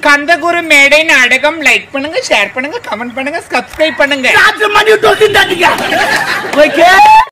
கந்தகுரு மேடை நாடகம் லைக் பண்ணுங்க ஷேர் பண்ணுங்க கமெண்ட் பண்ணுங்க சப்ஸ்கிரைப் பண்ணுங்க ராத்திரி மணி விட்டு வந்துட்டாதீங்க ஓகே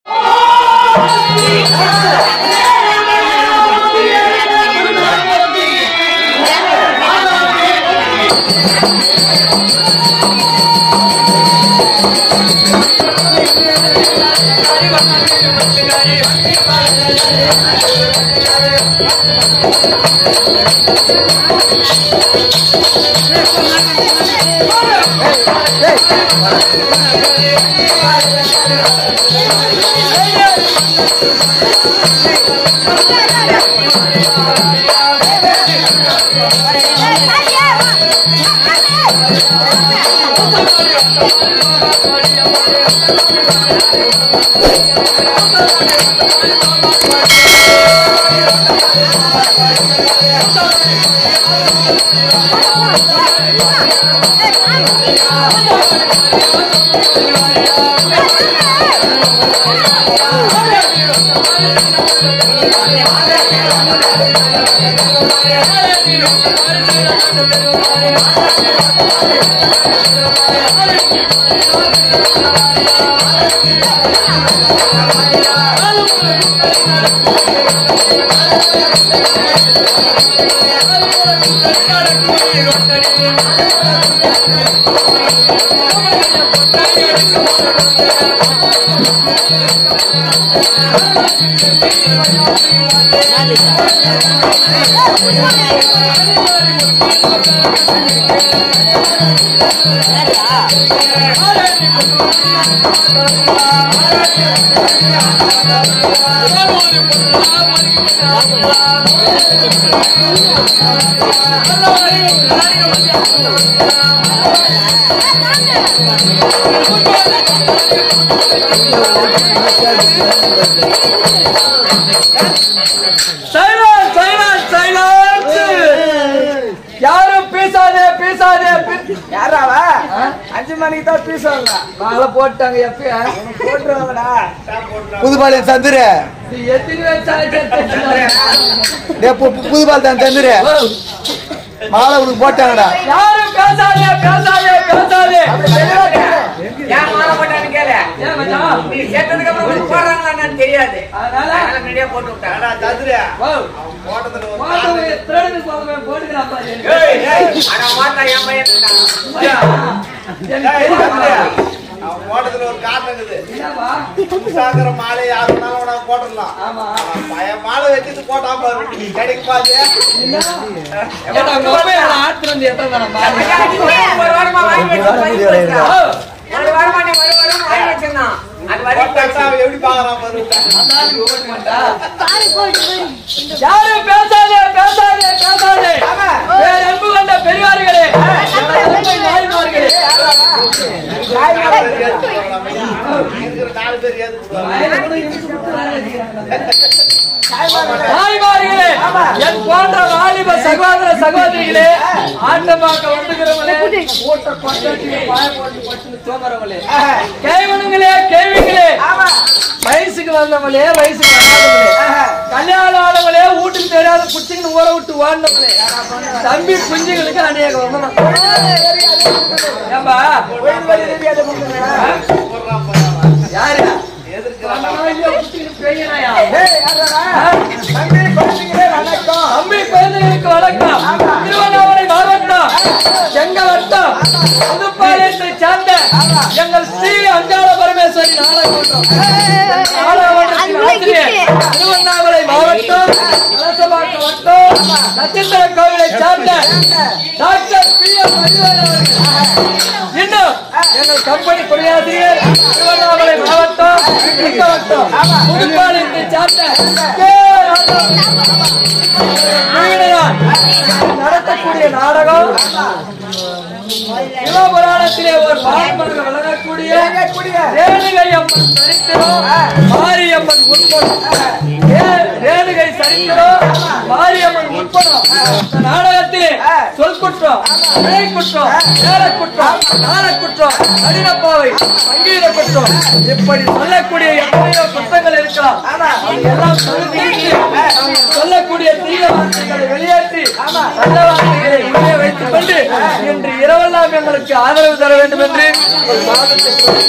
சைலன்ஸ் சைலன்ஸ் சைலன்ஸ் யாரும் பேசாதே பேசாதே பே- யாராவ அஞ்சு மணிக்கு தான் பேசுவாங்க மாலை போட்டாங்க எப்பயா போட்டுருவாங்கடா புதுபாளையம் சந்துரு நீ எத்தனை வச்சாலும் சரி, பேசுவாங்க. டேய், பு- பு- புதுபாளையம் சந்துரு மாலை உனக்கு போட்டாங்கடா யாரும் பேசாதே பேசாதே பேசாதே ஏன் மாலை போட்டான்னு கேளு ஏன் மச்சான் நீ கேட்டதுக்கு அப்புறம் உனக்கு போடுறாங்களா என்னன்னு தெரியாது அதனால அதனால முன்னாடியே போட்டு விட்டாங்க ஓ, மாதவி திருடனுக்கு போகவே போட்டுக்கிறான் பாரு. ஆனா மாத்தா என் பையன் இருக்கான். எனக்கு தெரியுமா? அவன் போட்டதுல ஒரு காரணம் இருக்குது என்னவா? புதுசாங்கிற மாலை யாரு வேணாலும் உனக்கு போட்டுடலாம் ஆமா. அவன் பையன் மாலை வச்சுட்டு போட்டா பாரு கிடைக்கு பாரு என்ன? ஏன்டா, உங்க அப்பா என்னை ஆட்டுல இருந்து எத்தனை தரம் பாரு. ஐயா, நீ ஒரு- ஒரு வாரமா வாங்கி வச்சு பையன் போயிருக்கான். ஓ, ஒரு வாரமா நீ ஒரு வாரமா வாங்கி வச்சிருந்தான். அது வரைக்கும் போட்டாக்கா அவன் எப்படி பாக்குறான் பாரு அந்தாளுக்கு ஓட மாட்டா. யாரும் பேசாதே பேசாதே பேசாதே வேற அன்பு கொண்ட பெரியார்களே அருமை நாய்மார்களே இருக்கிற நாலு பேர் ஏது தாய்மார்களே என் போன்ற வாலிப சகோதர சகோதரிகளே ஆட்டமாக்க வந்துகிறவங்களே கூட்ட கொண்டாட்டிய பாய போட்டு பட்டு சோமரவங்களே கேவனுங்களே கேள்விங்களே வயசுக்கு வந்தவங்களே வயசுக்கு வராதவங்களே கல்யாணம் ஆனவங்களே வீட்டுக்கு தெரியாத குச்சிங்க ஊற விட்டு ஓடினவங்களே தம்பி குஞ்சுகளுக்கு அநேக வந்தனம் ஏம்பா யாரு பெய்யனாயா தம்பி குழந்தைகளுக்கு வணக்கம் திருவண்ணாமலை மாவட்டம் செங்கவட்டம் புதுப்பாளையத்தை சார்ந்த எங்கள் ஸ்ரீ அங்காள பரமேஸ்வரி நாடகமன்றம் நாடகமன்றத்தின் ஆசிரியர் திருவண்ணாமலை மாவட்டம் கலசபாக்கம் வட்டம் நட்சத்திர கோவிலை சார்ந்த டாக்டர் பி எம் இன்னும் எங்கள் கம்பெனி துணையாசிரியர் திருவண்ணாமலை மாவட்டம் செங்கவட்டம் புதுப்பாளையத்தை சார்ந்த கே. வீரனார் நடத்தக்கூடிய நாடகம் சிவபுராணத்திலே ஒரு பாரம்பரிய விளங்கக்கூடிய ரேணுகா ரேணுகை அம்மன் சரித்திரம் மாரியம்மன் உட்படம் ரே- ரேணுகை சரித்திரம் மாரியம்மன் உட்படம் இந்த நாடகத்திலே சொல் குற்றம் பிழை குற்றம் நேர குற்றம் நார குற்றம் கடினப்பாவை சங்கீத குற்றம் இப்படி சொல்லக்கூடிய எத்தனையோ குற்றங்கள் இருக்கலாம் அது எல்லாம் சொல்லிட்டு சொல்லக்கூடிய தீய வார்த்தைகளை வெளியேற்றி நல்ல வார்த்தைகளை உள்ளே வைத்துக் கொண்டு இன்று இரவெல்லாம் எங்களுக்கு ஆதரவு தர வேண்டும் என்று ஒரு வாதத்தை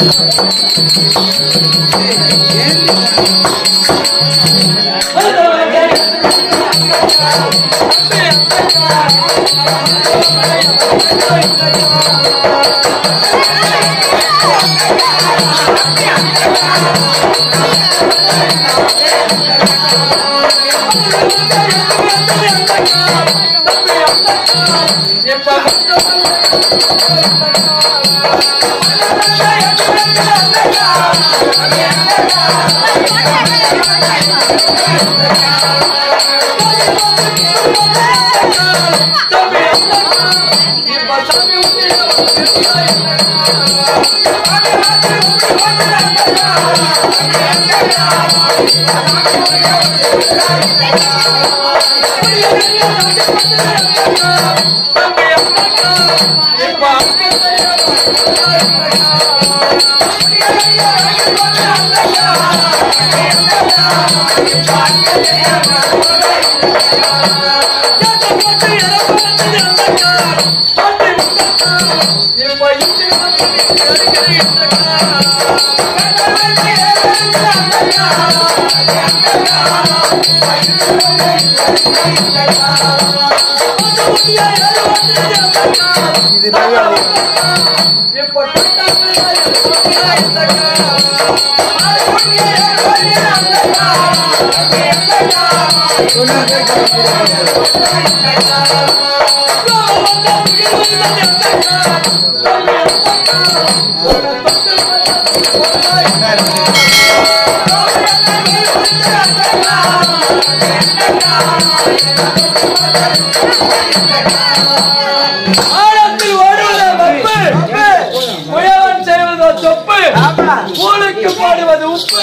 ஆழத்தில் ஓடுவதோ வப்பு முயவன் செய்வதோ சொப்பு கூழுக்கு போடுவது உப்பு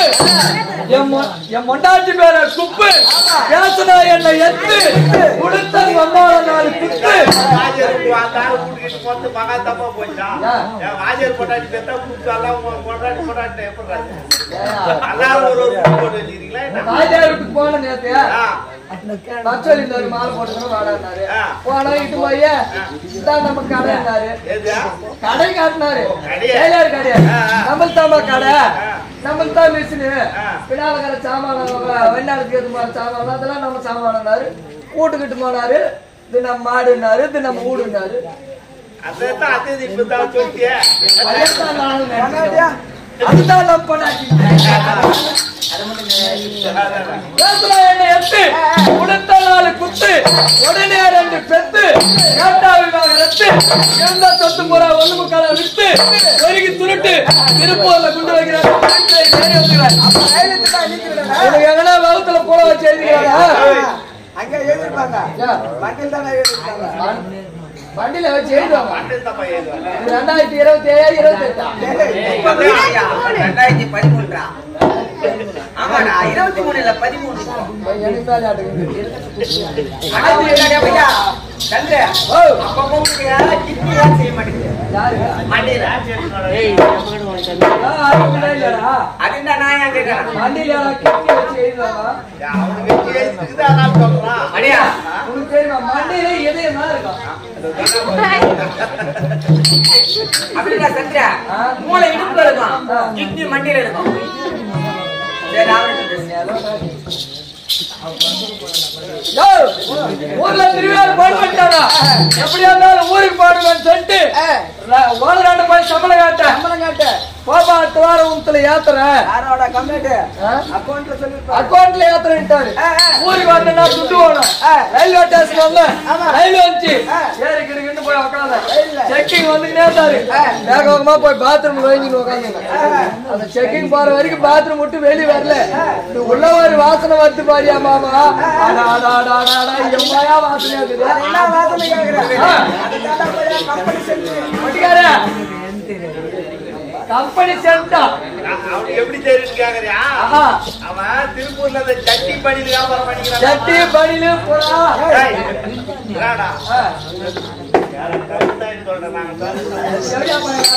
என் மொ- என் மொண்டாட்டி பேர குப்பு பேசுனா என்னை எத்து கொடுத்தது வந்தால நாலு குத்து வாஜர் அந்த ஆள் கூட்டிட்டு போட்டு மகா தப்பா போச்சா என் வாஜர் பொட்டாட்டி பெத்தா கூப்பிட்டு எல்லாம் பொட்டாட்டி பொட்டாட்டி எப்படி எல்லாரும் ஒரு ஒரு கூட்டு போட்டு வச்சிருக்கீங்களா என்ன? ராஜாவுக்கு போன நேத்து ஆ, பச்சோலி இந்த ஒரு மாலை போட்டுக்கணும் வாடாரு ஆ. போனா இது போய் இதான் நம்ம கடைன்னாரு எது? கடை காட்டினாரு கடையா? டெய்லர் கடை ஆ, ஆ. நம்மள் தாமா கடை ஆ. நம்மள் தான் மிஷினு ஆ. பின்னால கடை சாமான வெண்ணாளுக்கு எது மாதிரி சாமான் அதெல்லாம் நம்ம சாமானாரு கூட்டுக்கிட்டு போனாரு இது நம்ம மாடுனாரு இது நம்ம ஊடுனாரு அதான் அத்தது இப்பதான் சொல்லிட்டியே அதைத்தான் நானும் நினைச்சேன். அதுதான் நம்ம பொண்டாட்டி பேசுறா என்னை எத்து கொடுத்த நாலு குத்து உடனே ரெண்டு பெத்து கேட்டாவிவாக ரத்து இருந்த சொத்து பூரா ஒண்ணு முக்கால வித்து ஒருகி துருட்டு திருப்பூர்ல குண்டு வைக்கிறாங்க எனக்கு எங்கன்னா வகுத்துல போல வச்சு எழுதிக்கிறாரா அங்க எழுதிருப்பாங்க வண்டியில் தானே எழுதிருப்பாங்க வண்டியில வச்சு எழுதுவாங்க பாட்டில் தப்பா ஏதுவாங்க இது ரெண்டாயிரத்தி இருபத்தி ஏழு இருபத்தி எட்டா ரெண்டாயிரத்தி பதிமூன்றா ஆமாடா இருபத்தி மூணு இல்ல பதிமூணு எனக்கு மேலே ஆட்டுக்குது. ஆனா, உனக்கு ஐயா, சந்திர, ஓ அப்பப்போ உங்களுக்கு யாரா கிட்னி ஏன் செய்ய மாட்டேங்குது? யாரு மண்டையில. ஆ, அதுக்குள்ள இல்லடா. அதுதான் நான் ஏன் கேட்கிறேன். வண்டியில கிட்னி வச்சு எழுதுவாங்க அவனுக்கு வெட்டி எழுத்துக்குது அதனால சொல்றான் மணியா, உனக்கு தெரியுமா மண்டையில இதயம் தான் இருக்கும் அப்படின்னா சந்திரா, மூளை இடுப்புல இருக்கும். கிட்னி மண்டையில இருக்கும். சரி, அவர்கிட்ட பேசு. யோ, ஊர்ல திருவிழா பாடு பண்ணிட்டாங்க எப்படியா இருந்தாலும் ஊருக்கு பாடுவேன்னு சொல்லிட்டு ஓதராண்டு போய் சம்பளம் காட்ட சம்பளம் காட்டு பாப்பா அடுத்த வாரம் உங்களை ஏத்துறேன் யாரோட கம்ப்ளைண்ட் ஆ? அக்கௌண்ட்ல சொல்லிருப்பாங்க அக்கௌண்ட்ல ஏத்துறேன்ட்டாரு ஊருக்கு வரணும்னா துட்டு வேணும் ரயில்வே ஸ்டேஷன் வந்து ரயில் வந்துச்சு ஏறி கிடுக்கிட்டு போய் உட்காந்து செக்கிங் வந்துக்கிட்டே இருந்தாரு வேக வேகமா போய் பாத்ரூம் வாங்கிட்டு உட்காந்துங்க அந்த செக்கிங் போற வரைக்கும் பாத்ரூம் விட்டு வெளியே வரல இது உள்ள ஒரு வாசனை வருது பாரியா மாமா அடா, அடா, அடா, அடா, அடா, எம்மாயா வாசனையா இருக்குது என்ன வாசனை கேக்குறேன் ஆ. அதுக்காக போய் கம்பெனி செஞ்சு ஒட்டிக்காரே கம்பெனி சென்டா நான் அவனுக்கு எப்படி தெரியும்னு கேக்குறியா ஆஹா அவன் திருப்பூர்ல இந்த ஜட்டி படியில வியாபாரம் பண்ணிக்கிறான் ஜட்டி படியில போறா ஏய், என்னடா? ஆ. யாரை கருத்தாயின்னு சொல்றேன் நாங்க சொல்றோம். சரியா பாருங்க.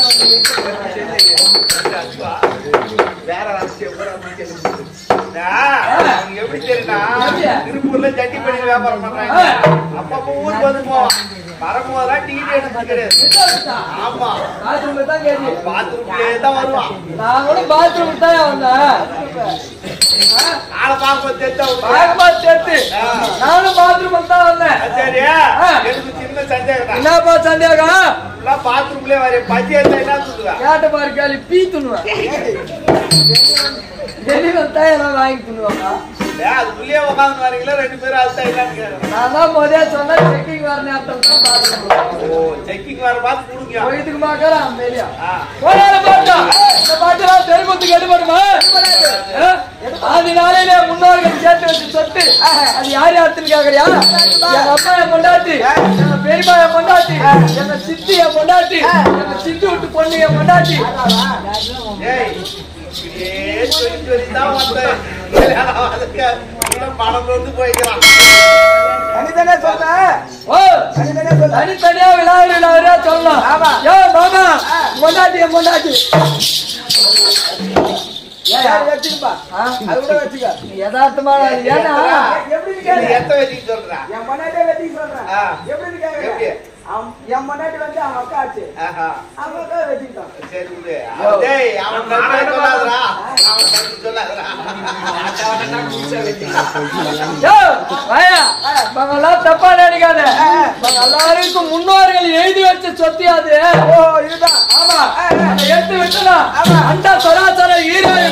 வேற ராசியம் கூட அப்படி கேக்குது. நான், அவனுக்கு எப்படி தெரியும்னா, எப்படி? திருப்பூர்ல ஜட்டி படியில வியாபாரம் பண்றாங்க அப்பப்ப ஊருக்கு வந்து போவான் வரும்போதெல்லாம் டிக்கெட் எடுத்து கிடையாது ஆமா பாத்ரூம்ல தான் கேள்வி பாத்ரூம்லயே தான் வருவான் நான் கூட பாத்ரூம் தான் வந்தேன் ஆளை பார்க்கும்போது தெரிஞ்சா விட்டுருவான். பாகமா சேர்த்து ஆ. நானும் பாத்ரூம் தான் வந்தேன் அது சரி ஆ. எனக்கு சின்ன சந்தேகம் தான் என்னப்பா சந்தேகம் எல்லாம் பாத்ரூம்லயே வரைய பச்சை எடுத்தா என்ன சொல்லுவேன் கேட்ட பாரு கேள்வி பீ துண்ணுவேன் வெளியே வந்தா எல்லாம் வாங்கி துண்ணுவாங்க அதுக்குள்ளேயே உட்காந்து வரீங்களா ரெண்டு பேரும் அதுதான் என்னன்னு கேட்கறேன் நான் தான் முதல்ல சொன்னேன் செக்கிங் வர நேரத்தில் தான் பாத்ரூம் ஓ செக்கிங் வர பார்த்து கொடுங்க போயிட்டுக்கு மாக்கலாம் வெளியா ஆ. போராட மாட்டோம் இந்த பாட்டெல்லாம் தெருமுத்துக்கு எடுபடுமா ஆதி நாளையில முன்னோர்கள் சேர்த்து வச்சு சொத்து அது யார் யாருன்னு கேக்குறியா எங்க அப்பா என் பொண்டாட்டி எங்க பெரியப்பா என் பொண்டாட்டி எங்க சித்தி என் பொண்டாட்டி எங்க சித்தி விட்டு பொண்ணு என் பொண்டாட்டி ஏய் இப்படியே சொல்லி சொல்லி தான் வந்தேன் கல்யாணம் ஆனதுக்கு இன்னும் பணம் வந்து போய்க்கிறான் தனித்தனியா சொல்றேன் ஓ தனித்தனியா சொல்றேன் தனித்தனியா விழாவில் விழாவியா சொல்லலாம் ஆமா. ஏ மாமா பொண்டாட்டி என் பொண்டாட்டி ஏன் வச்சுக்கப்பா அது கூட வச்சுக்க யதார்த்தமான ஏன்னா எப்படி இது கேளு எத்த வச்சுன்னு சொல்றேன் என் பொண்டாட்டியே வெட்டி சொல்றேன் ஆ. எப்படி எப்படி? கேக்குற அவன் என் பொண்டாட்டி வந்து அவன் அக்கா ஆச்சு ஆஹா அவன் அக்கா வெட்டிட்டான் சரி விடு அவன் டேய் அவன் கருத்தை சொல்லாதடா அவன் கருத்து சொல்லாதடா யோ, வாயா. இவங்கெல்லாம் தப்பா நினைக்காத இவங்க எல்லாருக்கும் முன்னோர்கள் எழுதி வச்ச சொத்து அது ஓ இதுதான் ஆமா அதை எடுத்து விட்டுலாம் அந்த சராசர ஈரோ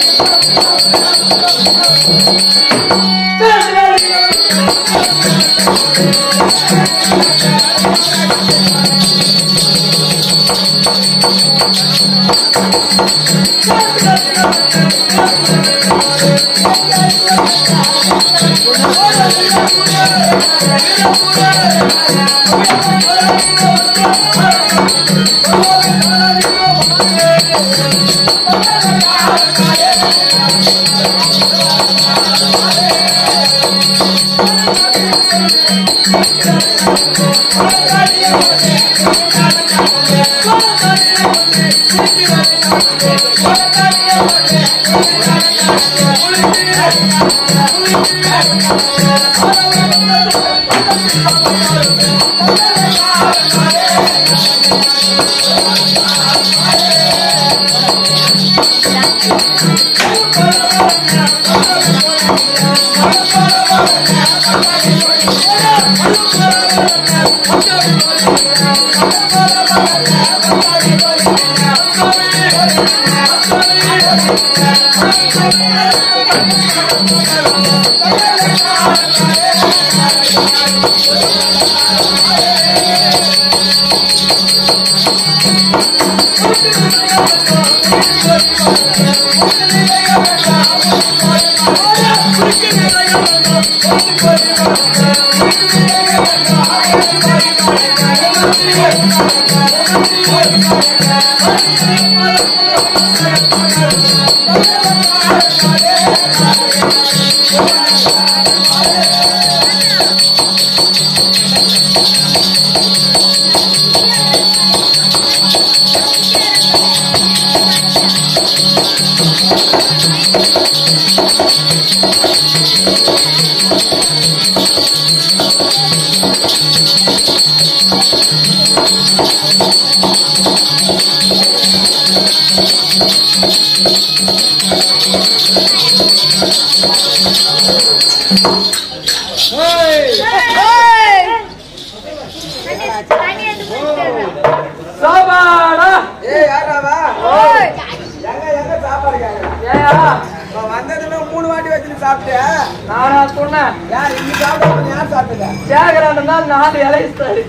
சாப்பாடா ஏய் யாராவா ஓய் எங்க எங்க சாப்பாடு கேக்குறேன் ஏயா நான் வந்ததுல மூணு வாட்டி வச்சு சாப்பிட்டேன் நானா சொன்னேன் யார் இன்னி சாப்பிட யார் சாப்பிட்டல சேகரன் தான் நாலு இலைஸ்தாரு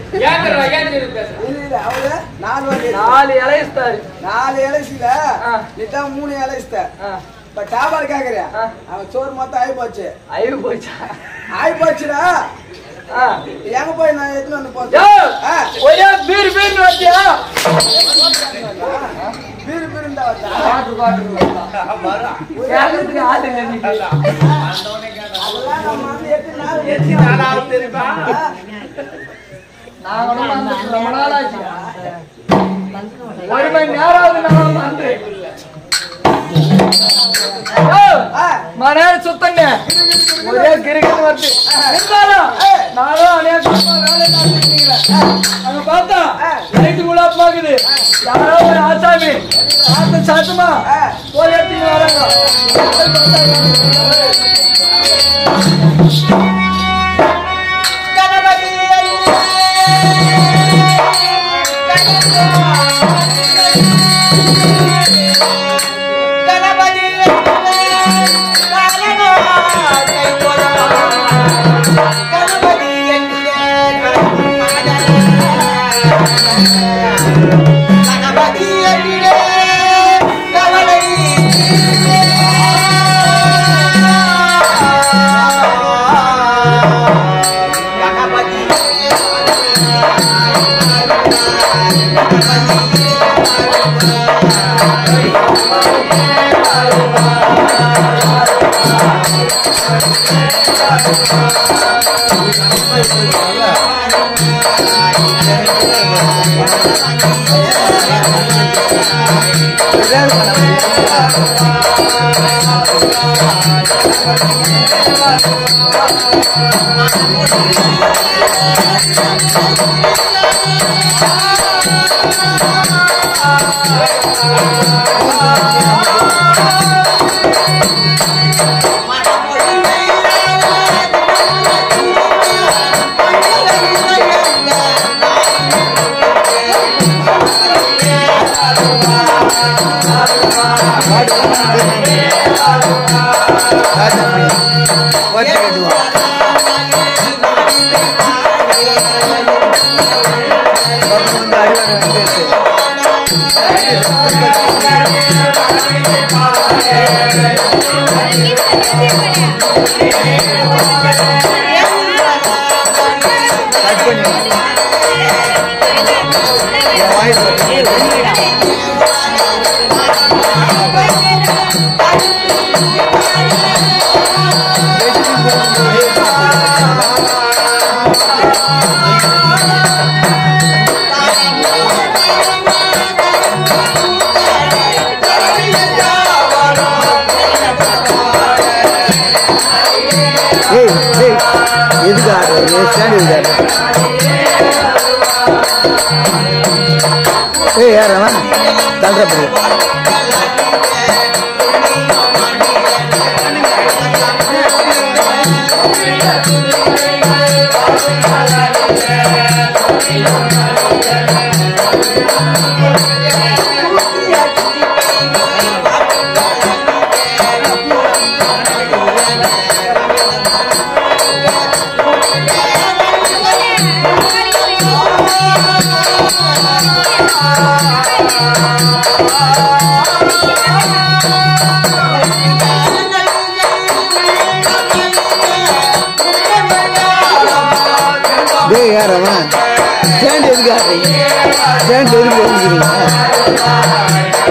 இல்ல இல்ல அவரு நாலு வாட்டி நாலு இலைஸ்தாரு நாலு இலைசில ஆ. நீ தான் மூணு இலைசிட்ட ஆ, இப்ப சாப்பாடு கேக்குறியா ஆ. அவன் சோறு மொத்தம் ஆகி போச்சு ஐயோ போச்சா ஆகி போச்சுடா ஆ. எங்க போய் நான் எடுத்துன்னு வந்து போறேன் யோ, ஒரே பீர் பீர்னு வச்சியா பீரு பீருன்னு தான் வந்தா. பாட்டு பாட்டு கேட்கறதுக்கு ஆள் இல்லை இன்னைக்கு. அதெல்லாம் நம்ம வந்து எட்டு நாள் எத்தி நாளாவது தெரியுமா நாங்களும் வந்து ரொம்ப நாள் ஆச்சு ஒரு மணி நேரம் ஆகுது நாங்களும் வந்து யோ, மணி நேரம் சுத்தங்க ஒரே கிரிக்கெட் வருது இருந்தாலும் நானும் அநேக வேலை நடத்திக்கிறேன் அங்க பார்த்தா லைட்டு கூட பாக்குது யாரோ ஒரு ஆசாமி ஆத்த சாத்தமா போய் எடுத்துட்டு வராங்க ஏய் ஏய் எதுக்கு ஆடுறது ஸ்டாண்ட் எதுக்கு ஏய் யார் அவன் தண்டப்படி டேய் யார் அவன் ஸ்டாண்ட் எதுக்கு ஆடுறீங்க ஸ்டாண்ட் எதுக்கு வந்துக்கிறீங்க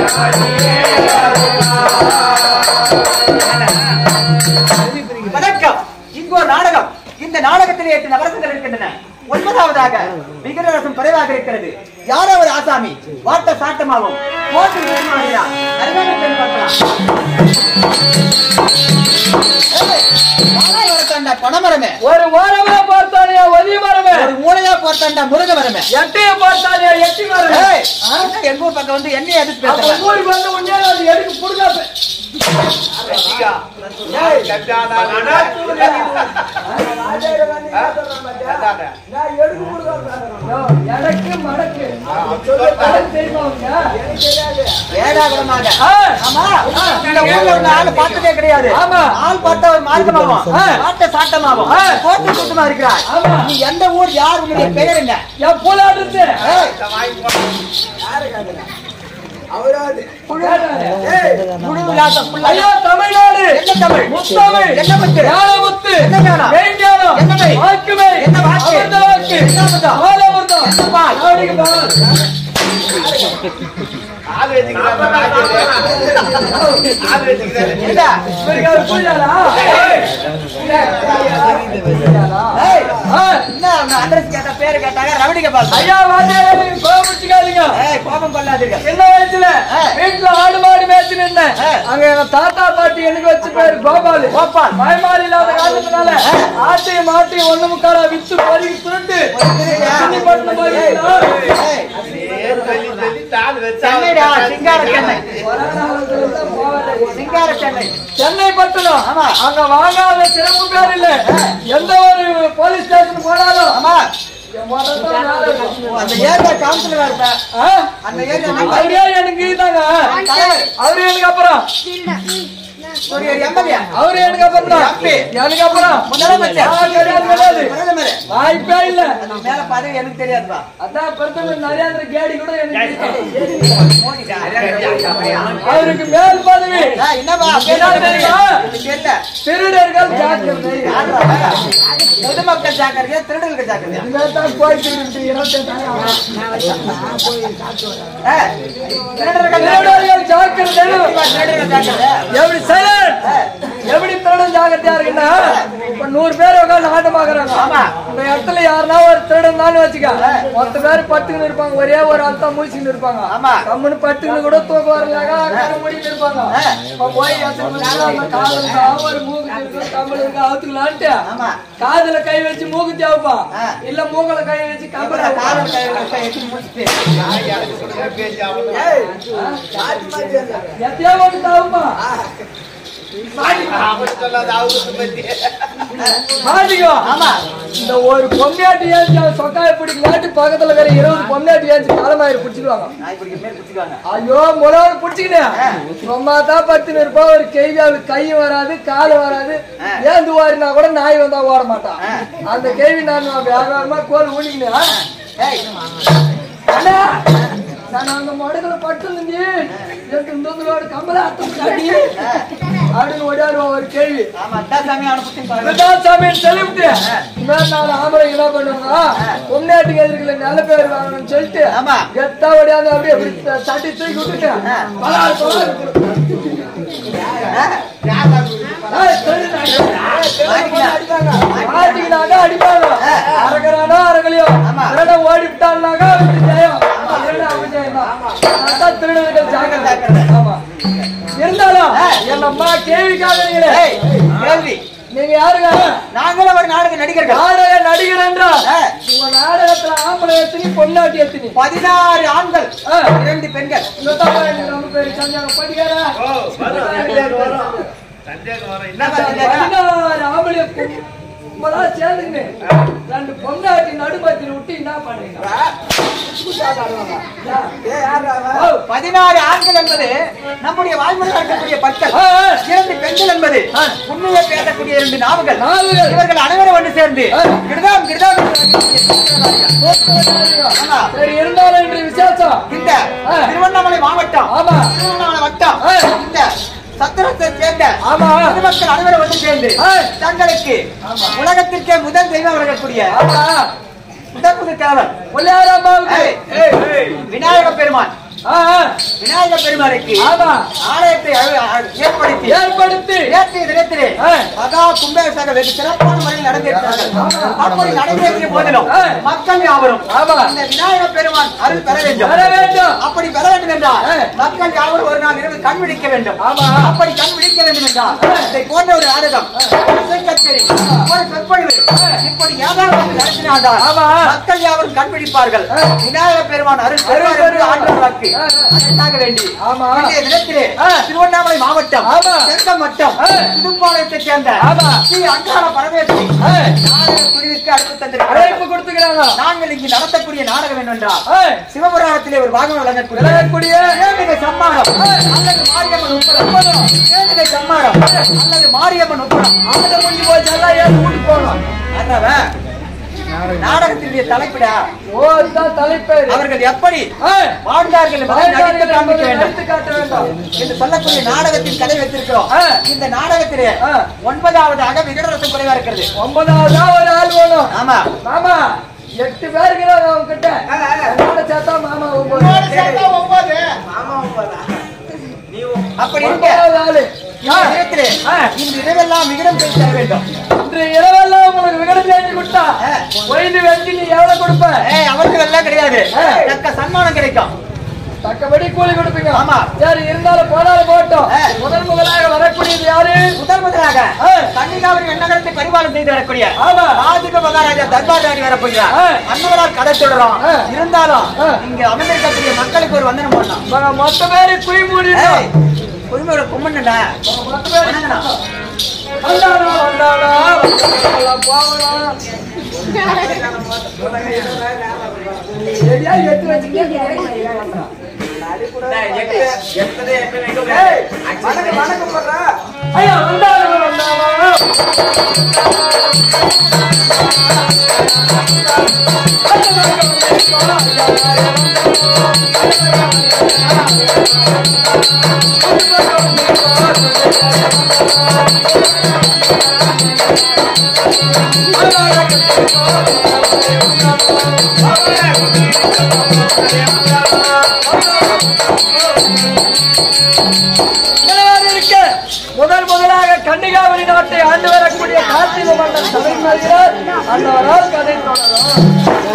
வணக்கம் இங்கு ஒரு நாடகம் இந்த நாடகத்தில் எட்டு நவரசங்கள் இருக்கின்றன ஒன்பதாவதாக விகிரரசம் குறைவாக இருக்கிறது யாரோ ஒரு ஆசாமி வாட்ட சாட்டமாகும் போட்டு விரும்புகிறார் அருமையாக சென்று பார்க்கலாம் ஏய், வாழை வரத்தாண்டா பணமரமே ஒரு ஓரமா பார்த்தாலே ஒலி மரமே ஒரு மூளையா போர்த்தாண்டா முருக மரமே எட்டைய பார்த்தாலே எட்டி மரமே ஏய், ஆனா எங்க ஊர் பக்கம் வந்து என்னைய எதிர்த்து அப்ப பேசுறேன் ஊருக்கு வந்து உண்மையில அது எடுக்க புடுங்காது எனக்கு மடக்கு அது தெரியுமா உனக்கு? ஏடாகுடமாக ஆ, ஆமா இந்த ஊர்ல ஒரு ஆள் பார்த்ததே கிடையாது ஆமா. ஆள் பார்த்தா ஒரு மார்க்கமாகும் ஆ. பாட்ட சாட்டமாகும் ஆ. கோட்டு கூட்டமா இருக்கிறாய் ஆமா. நீ எந்த ஊர் யார் உன்னுடைய பெயர் என்ன என் பூலாட்டு ஏய், முழு விலாசம் full ஆ. ஐயா தமிழ்நாடு என்ன தமிழ்? முத்தமிழ் என்ன முத்து? ஞானமுத்து என்ன ஞானம்? மெய்ஞானம் என்ன மெய்? வாக்குமை என்ன வாக்கு? அமிர்த வாக்கு என்ன அமிர்தம்? பாலாமிர்தம் என்ன பால்? அவனுக்கு பால் ஆள் வச்சுக்கிறாங்க ஆள் வச்சுக்கிறாங்க என்ன? இவருக்கு அவர் பூஜாரா ஏய், ஆ, என்ன அவன் address கேட்டா, பேரு கேட்டாங்க, ரவுடிங்க பால். ஐயா வாத்தியாரே கோபிச்சுக்காதீங்க ஏய், கோபம் கொள்ளாதீங்க. சின்ன வயசுல ஆ. வீட்டுல ஆடு மாடு மேய்ச்சி நின்றேன் ஆ. அங்க எங்க தாத்தா பாட்டி எனக்கு வச்ச பேரு கோபாலு கோபால். பயமாரி இல்லாத காரணத்தினால ஆட்டையும் மாட்டையும் ஒண்ணு முக்கால வித்து பறி சுருட்டு சின்னி பட்டினம் போய் ஏய், இருந்தான். ஏய், ஏன் சொல்லி சொல்லி தாள் வச்சா சென்னைடா, சிங்கார சென்னை. சிங்கார சென்னை. சென்னை பட்டணம் ஆமா. அங்க வாங்காத சிறப்பு பேர் இல்ல எந்த ஒரு போலீஸ் ஸ்டேஷன் போனாலும் ஆமா, என் முதல்ல தான் மேல இருக்கும். அந்த ஏரியா கவுன்சிலரா இருப்ப. ஆ? அந்த ஏரியா நம்ம அவரே எனக்கு இதாங்க தலைவர். அவரு எனக்கு அப்புறம் ஒரு எம்எல்ஏ அவரு எனக்கு அப்புறம் தான் அப்படி. எனக்கு அப்புறம் முதலமைச்சர். நான் கிடையாது கிடையாது பிரதமர். வாய்ப்பே இல்ல அந்த மேல பதவி எனக்கு தெரியாதுப்பா அதான் பிரதமர் நரேந்திர கேடி கூட எனக்கு மோடி தான். அவருக்கு மேல் பதவி ஏய், என்னப்பா என்ன தெரியுமா? தெரியல திருடர்கள் ஜாக்கிரதை பொதுமக்கள் ஜாக்கிரதையா திருடர்கள் ஜாக்கிரதையா இதான் போயிட்டு இருக்கு இருபத்தெட்டாயிரம் ஏய், திருடர்கள் ஜாக்கிரதை. திருடர்கள் ஜாக்கிரதை திருடர்கள் ஜாக்கிரதை எப்படி சைலண்ட் எப்படி திருடன் ஜாக்கிரதையா இருக்குன்னா இப்ப நூறு பேர் உட்காந்து ஆட்டம் பாக்குறாங்க ஆமா. இந்த இடத்துல யாருன்னா ஒரு திருடன் தான் வச்சுக்க மொத்த பேர் பட்டுன்னு இருப்பாங்க ஒரே ஒரு ஆள் தான் முடிச்சுன்னு இருப்பாங்க ஆமா. கம்முன்னு பட்டுன்னு கூட தூக்கம் வரலாங்க கண்ணு மூடிட்டு இருப்பாங்க இப்ப போய் எத்தனை மணி நேரம் அந்த காது இருக்கா, ஒரு மூக்கு இருக்கு கம்பல் இருக்கு அவுத்துக்கலான்ட்டு ஆமா. காதுல கை வச்சு மூக்கு தேவைப்பான் ஆ. இல்ல மூக்கல கை வச்சு கம்பல் அப்புறம் காலம் கையில எட்டி முடிச்சுட்டு எனக்கு கொடுக்குற பேச்சு அவ்வளவு ஏய், எத்தையோ ஒன்று தாவுப்பான் அவன் சொல்லாத அவருக்கு பத்தி மாட்டிக்கோ ஆமா இந்த ஒரு பொம்மையாட்டி ஏஞ்சி சொக்காய பிடிக்கலாட்டி பக்கத்துல இருக்கிற இருபது பொம்மையாட்டி ஏஞ்சி தலைமாயிரு பிடிச்சிடுவாங்க நாய் பிடிக்கிற மாதிரி பிடிச்சிக்குவாங்க ஐயோ முதல்ல பிடிச்சிக்கினேன் சும்மா தான் பத்துன்னு இருப்பா ஒரு கேள்வி அவளுக்கு கை வராது கால் வராது ஏந்து வாரினா கூட நாய் வந்தா ஓட மாட்டான் அந்த கேள்வி நான் வேக வேகமா கோல் ஊனிக்கினேன் ஏய் அண்ணா நான் அந்த மடுகளை பட்டு இருந்தி எட்டு இந்த கம்பள அத்தம் காட்டி அப்படின்னு ஓடியாருவான் ஒரு கேள்வி ஆமா அதான் சாமி அவனை பத்தி பாருங்க இதுதான் சாமின்னு சொல்லிவிட்டு இனிமேல் நாலு ஆம்பளை என்ன பண்ணுவாங்க பொம்னாட்டுக்கு எதிர்க்கல நல்ல பேர் வாங்கணும்னு சொல்லிட்டு ஆமா. கெத்தா ஓடியாந்து அப்படியே அப்படி தட்டி தூக்கி விட்டுட்டு பலாறு பலாறு ஏய், திருடு அடிப்பாங்க. மாட்டிக்கினாக்கா அடிப்பாங்க அரகரானோ அரகலையோ ஆமா. திருட ஓடி விட்டான்னாக்கா அவருக்கு ஜெயம் திருட அவன் ஜெயம் தான் அதான் திருடர்கள் ஜாக்கிரதை ஆமா இருந்தாலும் என் அம்மா கேள்விக்காக ஏய் கேள்வி நீங்க யாருங்க நாங்களும் ஒரு நாடக நடிகர்கள் நாடக நடிகர் என்றால் ஆ. உங்க நாடகத்துல ஆம்பளை எத்தனி பொண்ணாட்டி எத்தனி பதினாறு ஆண்கள் ஆ. இரண்டு பெண்கள் இந்த தப்பா எனக்கு ரொம்ப பேரு சஞ்சாங்க படிக்காரா ஓ வரும் சந்தேகம் வரும் சந்தேகம் வரும் என்ன பதினாறு ஆம்பளை கும்பலா சேர்ந்துக்கின்னு ரெண்டு பொண்ணாட்டி நடுமத்தில் விட்டு என்ன பண்றீங்க ஓ, பதினாறு ஆண்கள் என்பது நம்முடைய வாழ்முறையில் இருக்கக்கூடிய பற்கள் ஆ, ஆ. இரண்டு பெண்கள் என்பது உண்மையை பேசக்கூடிய இரண்டு நாவுகள் நாவுகள். இவர்கள் அனைவரும் ஒன்று சேர்ந்து ஆ. கிருதாம் கிருதாம் ஆமா. சரி இருந்தாலும் இன்று விசேஷம் இந்த ஆ. திருவண்ணாமலை மாவட்டம் ஆமா. திருவண்ணாமலை வட்டம் ஆ. இந்த சத்திரத்தை சேர்ந்த ஆமா. பொதுமக்கள் அனைவரும் ஒன்று சேர்ந்து ஆ. தங்களுக்கு உலகத்திற்கே முதல் தெய்வம் வழங்கக்கூடிய ஆமா முதல் முதல் தேவன் ஒல்லியாரம்மாவுக்கு ஏய், விநாயக பெருமான் ஆ, ஆ. விநாயக பெருமானுக்கு ஆமா ஆலயத்தை அழ- அழ- ஏற்படுத்தி ஏற்படுத்தி நேற்றைய தினத்திலே ஆ. மகா கும்பாபிஷேகம் வெகு சிறப்பான முறையில் நடந்திருக்கிறார்கள் அப்படி நடைபெற்றிய போதிலும் ஆ. மக்கள் யாவரும் ஆமா. இந்த விநாயக பெருமான் அருள் பெற வேண்டும் வர வேண்டும் அப்படி பெற வேண்டும் என்றால் ஆ. மக்கள் யாவரும் ஒரு நாள் இரவு கண் விழிக்க வேண்டும் ஆமா. அப்படி கண் விழிக்க வேண்டும் என்றால் இதை போன்ற ஒரு நாடகம் ஒரு இசை கச்சேரி ஒரு சொற்பொழிவு இப்படி ஏதாவது ஒன்று நடத்தினால்தான் ஆமா. மக்கள் யாவரும் கண் விழிப்பார்கள் விநாயக பெருமான் அருள் பெறுவார் என்று ஆண்டவர் வாக்கு ஆ. அதற்காக வேண்டி ஆமா. இன்றைய தினத்திலே ஆ. திருவண்ணாமலை மாவட்டம் ஆமா. தெற்கம் வட்டம் ஆ. புதுப்பாளையத்தைச் சேர்ந்த ஆமா. ஸ்ரீ அங்காள பரமேஸ்வரி ஆ. நாடக குழுவிற்கு அழைப்பு அழைப்பு தந்திருக்கிறார்கள் கொடுத்துக்கிறாங்க நாங்கள் இங்கு நடத்தக்கூடிய நாடகம் என்னவென்றால் ஆ. சிவபுராணத்திலே ஒரு பாகம் வழங்கக்கூடிய விளையாடக்கூடிய ஏழுநிலை சம்மானம் அல்லது மாரியம்மன் உட்படம் ஏழுநிலை சம்மானம் அல்லது மாரியம்மன் உட்படம் ஆட்ட முடிஞ்சு போச்சு எல்லாம் ஏறி வீட்டுக்கு போகணும் அண்ணாவன் நாடகத்தினுடைய தலைப்பிடா ஓ இதுதான் தலைப்பேர் அவர்கள் எப்படி ஆ, வாழ்ந்தார்கள் என்பதை நடித்து காண்பிக்க வேண்டும் நடித்து காட்ட வேண்டும் என்று சொல்லக்கூடிய நாடகத்தின் கதை வைத்திருக்கிறோம் ஆ. இந்த நாடகத்திலே ஆ. ஒன்பதாவதாக விகடரசம் குறைவா இருக்கிறது ஒன்பதாவதா ஒரு ஆள் வேணும் ஆமா மாமா எட்டு பேருக்கு அவங்க கிட்ட என்னோட சேர்த்தா மாமா ஒன்பது அப்படி இருக்க ஒன்பதாவது ஆளு இந்த இடத்திலே ஆ. இந்த இரவெல்லாம் விகிடம் பேசி தர வேண்டும் இன்று இரவெல்லாம் உங்களுக்கு விகடம் செஞ்சு கொடுத்தா ஆ. ஒய்ந்து வெட்டி நீ எவ்வளவு கொடுப்ப ஏய் அவர்கள் எல்லாம் கிடையாது ஆ. தக்க சன்மானம் கிடைக்கும் தக்கபடி கூலி கொடுப்பீங்க ஆமா. சரி இருந்தாலும் போனாலும் போட்டோம் ஆ. முதல் முதலாக வரக்கூடியது யாரு முதல் முதலாக ஆ. கன்னிகாவரி எண்ணகரத்தை பரிபாலம் செய்து வரக்கூடிய ஆமா. ராஜிக மகாராஜா தர்பார் ராணி வரப்போகிறார் ஆ. அன்னவரால் கடை தொடரும் ஆ. இருந்தாலும் ஆ. இங்க அமர்ந்திருக்கக்கூடிய மக்களுக்கு ஒரு வந்தனம் பண்ணலாம் ம- மொத்த பேரு குய் மூடி ஏய், குடும்பம் கும்மண்டா மொத்த பேரு வணங்கணும். வந்தானா வந்தானா வந்தானா, போகலாம் சரியா எட்டு வச்சுக்கிட்டே ஐயா வந்தானா வந்தானா நிலையாக இருக்க முதல் முதலாக கன்னிகாவரி நாட்டை ஆண்டு வரக்கூடிய கார்த்திகை மன்னன் தலைமையாகிறார் அன்னவரால் கதை தொடரும்